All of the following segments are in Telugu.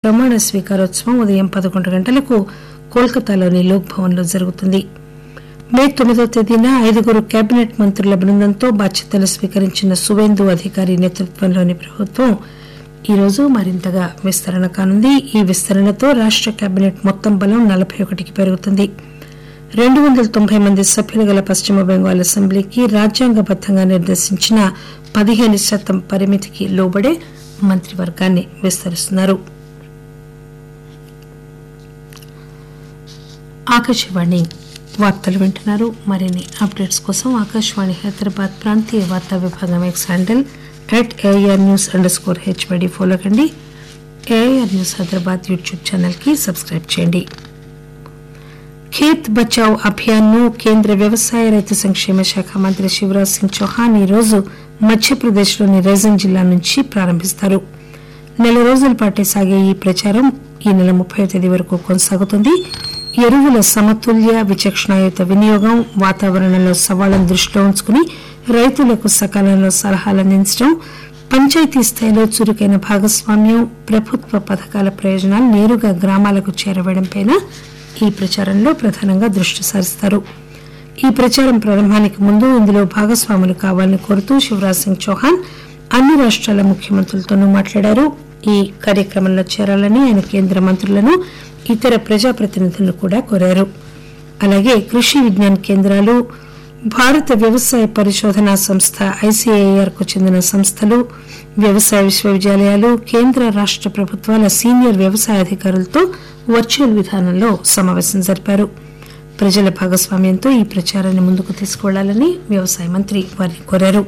ప్రమాణ స్వీకారోత్సవం ఉదయం పదకొండు గంటలకు కోల్కతాలోని లోక్ భవన్ లో జరుగుతుంది మే తొమ్మిదో తేదీన ఐదుగురు కేబినెట్ మంత్రుల బృందంతో బాధ్యతలు స్వీకరించిన సువేందు అధికారి నేతృత్వంలోని ప్రభుత్వం ఈరోజు మరింతగా విస్తరణ కానుంది ఈ విస్తరణతో రాష్ట కేబినెట్ మొత్తం బలం నలభై ఒకటికి పెరుగుతుంది రెండు వందల తొంభై మంది సభ్యులు గల పశ్చిమ బెంగాల్ అసెంబ్లీకి రాజ్యాంగబద్దంగా నిర్దేశించిన పదిహేను శాతం పరిమితికి లోబడే మంత్రివర్గాన్ని విస్తరిస్తున్నారు ఆకాశవాణి వార్తలు వింటున్నారు మరిన్ని అప్డేట్స్ కోసం ఆకాశవాణి హైదరాబాద్ ప్రాంతీయ వార్తా విభాగం X handle at AR news underscore HYD follow కండి AR news Hyderabad YouTube channel కి సబ్స్క్రైబ్ చేయండి ఖేత్ బచావ్ అభియాన్ ను కేంద్ర వ్యవసాయ రైతు సంక్షేమ శాఖ మంత్రి శివరాజ్ సింగ్ చౌహాన్ ఈ రోజు మధ్యప్రదేశ్లోని రైజన్ జిల్లా నుంచి ప్రారంభిస్తారు నెల రోజుల పాటు సాగే ఈ ప్రచారం ఈ నెల ముప్పై తేదీ వరకు కొనసాగుతుంది ఎరువుల సమతుల్య విచక్షణాయుత వినియోగం వాతావరణంలో సవాళ్లను దృష్టిలో ఉంచుకుని రైతులకు సకాలంలో సలహాలు అందించడం పంచాయతీ స్థాయిలో చురుకైన భాగస్వామ్యం ప్రభుత్వ పథకాల ప్రయోజనాలు నేరుగా గ్రామాలకు చేరవేయడంపై ఈ ప్రచారంలో ప్రధానంగా దృష్టి సారిస్తారు ఈ ప్రచారం ప్రారంభానికి ముందు ఇందులో భాగస్వాములు కావాలని కోరుతూ శివరాజ్ సింగ్ చౌహాన్ అన్ని రాష్ట్రాల ముఖ్యమంత్రులతోనూ మాట్లాడారు ఈ కార్యక్రమంలో చేరాలని ఆయన కేంద్ర మంత్రులను ఇతర ప్రజాప్రతినిధులను కూడా కోరారు అలాగే కృషి విజ్ఞాన కేంద్రాలు భారత వ్యవసాయ పరిశోధనా సంస్థ ఐసీఐఆర్ కు చెందిన సంస్థలు వ్యవసాయ విశ్వవిద్యాలయాలు కేంద్ర రాష్ట ప్రభుత్వాల సీనియర్ వ్యవసాయ అధికారులతో వర్చువల్ విధానంలో సమావేశం జరిపారు ప్రజల భాగస్వామ్యంతో ఈ ప్రచారాన్ని ముందుకు తీసుకువెళ్లాలని వ్యవసాయ మంత్రి వారిని కోరారు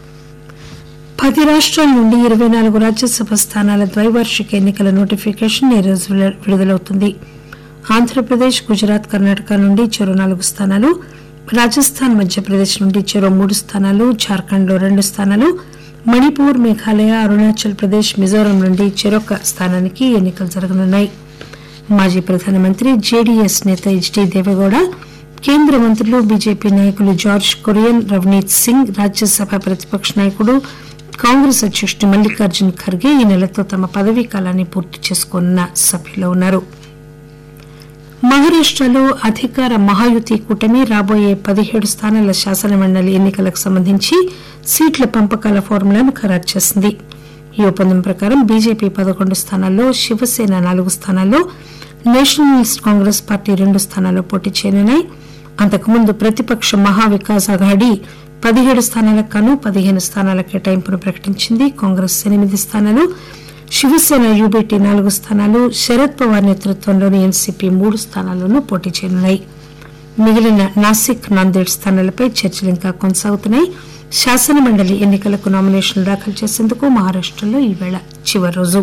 పది రాష్ట్రాల నుండి ఇరవై నాలుగు రాజ్యసభ స్థానాల ద్వైవార్షిక ఎన్నికల నోటిఫికేషన్ ఈ రోజు విడుదల- విడుదలవుతుంది ఆంధ్రప్రదేశ్ గుజరాత్ కర్ణాటక నుండి చెరో నాలుగు స్థానాలు రాజస్థాన్ మధ్యప్రదేశ్ నుండి చెరో మూడు స్థానాలు జార్ఖండ్ లో రెండు స్థానాలు మణిపూర్ మేఘాలయ అరుణాచల్ ప్రదేశ్ మిజోరాం నుండి చెరొక స్థానానికి ఎన్నికలు జరగనున్నాయి మాజీ ప్రధానమంత్రి జేడీఎస్ నేత హెచ్డీ దేవగౌడ కేంద్ర మంత్రులు బీజేపీ నాయకులు జార్జ్ కొరియన్ రవనీత్ సింగ్ రాజ్యసభ ప్రతిపక్ష నాయకుడు కాంగ్రెస్ అధ్యక్షుడు మల్లికార్జున్ ఖర్గే ఈ నెలతో తమ పదవీ కాలాన్ని పూర్తి చేసుకోనున్న సభ్యులు ఉన్నారు మహారాష్టలో అధికార మహాయుతి కూటమి రాబోయే పదిహేడు స్థానాల శాసనమండలి ఎన్నికలకు సంబంధించి సీట్ల పంపకాల ఫార్ములాను ఖరారు చేసింది ఈ ఒప్పందం ప్రకారం బీజేపీ పదకొండు స్థానాల్లో శివసేన నాలుగు స్థానాల్లో నేషనలిస్ట్ కాంగ్రెస్ పార్టీ రెండు స్థానాల్లో పోటీ చేయనున్నాయి అంతకుముందు ప్రతిపక్ష మహావికాస్ అఘాడీ పదిహేడు స్థానాలకు గాను పదిహేను స్థానాల కేటాయింపును ప్రకటించింది కాంగ్రెస్ ఎనిమిది స్థానాలు శివసేన యూబీటీ నాలుగు స్థానాలు శరద్ పవార్ నేతృత్వంలోని ఎన్సీపీ మూడు స్థానాల్లోనూ పోటీ చేయనున్నాయి మిగిలిన నాసిక్ నాందేడ్ స్థానాలపై చర్చలు ఇంకా కొనసాగుతున్నాయి శాసనమండలి ఎన్నికలకు నామినేషన్లు దాఖలు చేసేందుకు మహారాష్టలో ఈవేళ చివరి రోజు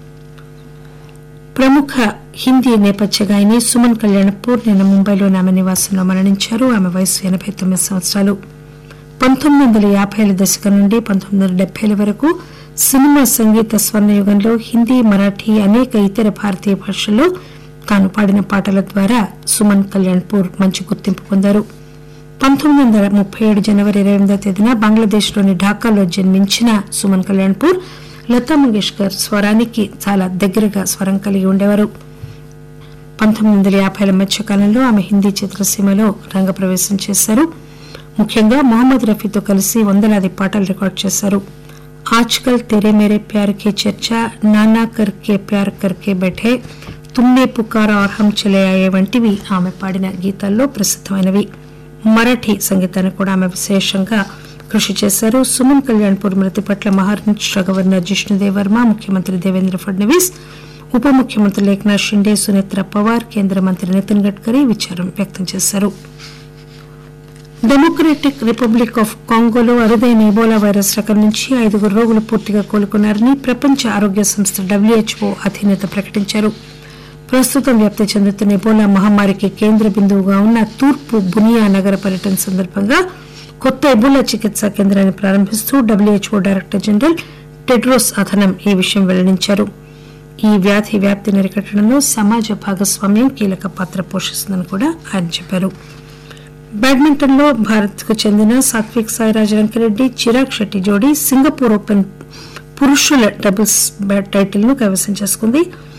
ప్రముఖ హిందీ నేపథ్య గాయని సుమన్ కళ్యాణపూర్ నిన్న ముంబైలోని ఆమె నివాసంలో మరణించారు ఆమె వయసు ఎనభై తొమ్మిది సంవత్సరాలు పంతొమ్మిది వందల యాభైల దశకం నుండి పంతొమ్మిది వందల డెబ్బైల వరకు సినిమా సంగీత స్వర్ణయుగంలో హిందీ మరాఠీ అనేక ఇతర భారతీయ భాషల్లో తాను పాడిన పాటల ద్వారా సుమన్ కళ్యాణ్పూర్ మంచి గుర్తింపు పొందారు పంతొమ్మిది వందల ముప్పై ఏడు జనవరి ఇరవై ఎనిమిదో తేదీన బంగ్లాదేశ్లోని ఢాకాలో జన్మించిన సుమన్ కళ్యాణ్పూర్ లతా మంగేష్కర్ స్వరానికి చాలా దగ్గరగా స్వరం కలిగి ఉండేవారు పంతొమ్మిది వందల యాభైల మధ్య కాలంలో ఆమె హిందీ చిత్రసీమలో రంగప్రవేశం చేశారు ముఖ్యంగా మొహమ్మద్ రఫీతో కలిసి వందలాది పాటలు రికార్డు చేశారు ఆజ్కల్ తెరే మేరే ప్యార్ కే చర్చా నానా కర్కే ప్యార్ కర్కే బెఠే తుమ్నే పుకారా और हम చలే ఆయే వంటివి ఆమె పాడిన గీతాల్లో ప్రసిద్ధమైనవి మరాఠీ సంగీతాన్ని కూడా ఆమె విశేషంగా కృషి చేశారు సుమన్ కళ్యాణ్పూర్ మృతి పట్ల మహారాష్ట్ర గవర్నర్ జిష్ణుదేవ్ వర్మ ముఖ్యమంత్రి దేవేంద్ర ఫడ్నవీస్ ఉప ముఖ్యమంత్రి ఏక్నాథ్ షిండే సునేత్ర పవార్ కేంద్ర మంత్రి నితిన్ గడ్కరీ విచారం వ్యక్తం చేశారు డెమోక్రటిక్ రిపబ్లిక్ ఆఫ్ కాంగోలో అరుదైన ఇబోలా వైరస్ రకం నుంచి ఐదుగురు రోగులు పూర్తిగా కోలుకున్నారని ప్రపంచ ఆరోగ్య సంస్థ డబ్ల్యూహెచ్ఓ అధినేత ప్రకటించారు ప్రస్తుతం వ్యాప్తి చెందుతున్న ఇబోలా మహమ్మారికి కేంద్ర బిందువుగా ఉన్న తూర్పు బునియా నగర పర్యటన సందర్భంగా కొత్త ఇబోలా చికిత్సా కేంద్రాన్ని ప్రారంభిస్తూ WHO director general Tedros Adhanom ఈ విషయం వెల్లడించారు ఈ వ్యాధి వ్యాప్తిని అరికట్టడంలో సమాజ భాగస్వామ్యం కీలక పాత్ర పోషిస్తుందని కూడా ఆయన చెప్పారు బ్యాడ్మింటన్ లో భారత్ కు చెందిన సాత్విక్ సాయిరాజ్ రంకిరెడ్డి చిరాగ్ శెట్టి జోడీ సింగపూర్ ఓపెన్ పురుషుల డబుల్స్ బ్యాట్ టైటిల్ ను కైవసం చేసుకుంది